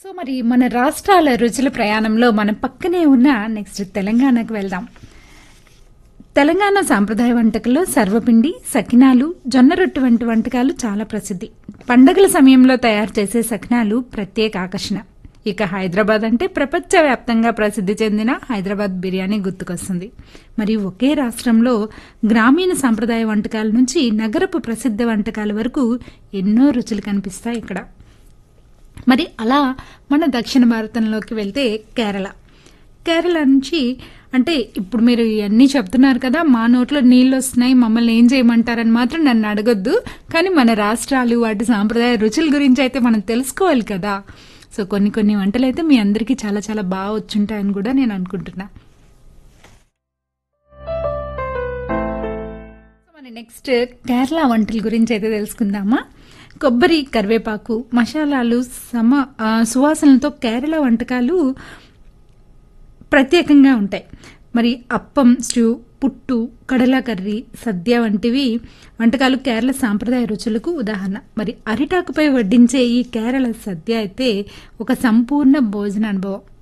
so మరి మన రాష్ట్రాల రుచుల ప్రయాణంలో మన పక్కనే ఉన్న నెక్స్ట్ తెలంగాణకు వెళ్దాం తెలంగాణ సాంప్రదాయ వంటకాల్లో సర్వపిండి సకినాలు జొన్న రొట్టె వంటి వంటకాలు చాలా ప్రసిద్ధి పండగల సమయంలో తయారు చేసే సకినాలు ప్రత్యేక ఆకర్షణ ఇక హైదరాబాద్ అంటే ప్రపంచవ్యాప్తంగా ప్రసిద్ధి చెందిన హైదరాబాద్ బిర్యానీ గుర్తుకొస్తుంది మరి ఒకే రాష్ట్రంలో గ్రామీణ సాంప్రదాయ వంటకాల నుంచి నగరపు ప్రసిద్ధ వంటకాల వరకు ఎన్నో రుచులు కనిపిస్తాయి ఇక్కడ మరి అలా మన దక్షిణ భారతంలోకి వెళ్తే కేరళ కేరళ నుంచి అంటే ఇప్పుడు మీరు ఇవన్నీ చెప్తున్నారు కదా మా నోట్లో నీళ్ళు వస్తున్నాయి మమ్మల్ని ఏం చేయమంటారని మాత్రం నన్ను అడగొద్దు కానీ మన రాష్ట్రాలు వాటి సాంప్రదాయ రుచుల గురించి అయితే మనం తెలుసుకోవాలి కదా సో కొన్ని కొన్ని వంటలు అయితే మీ అందరికీ చాలా చాలా బాగా వచ్చుంటాయని కూడా నేను అనుకుంటున్నా మన నెక్స్ట్ కేరళ వంటల గురించి అయితే తెలుసుకుందామా కొబ్బరి కరివేపాకు మసాలాలు సమ ఆ, సువాసనలతో కేరళ వంటకాలు ప్రత్యేకంగా ఉంటాయి మరి అప్పం స్ట్యూ పుట్టు కడల కర్రీ సద్య వంటివి వంటకాలు కేరళ సాంప్రదాయ రుచులకు ఉదాహరణ మరి అరిటాకుపై వడ్డించే ఈ కేరళ సద్య అయితే ఒక సంపూర్ణ భోజన అనుభవం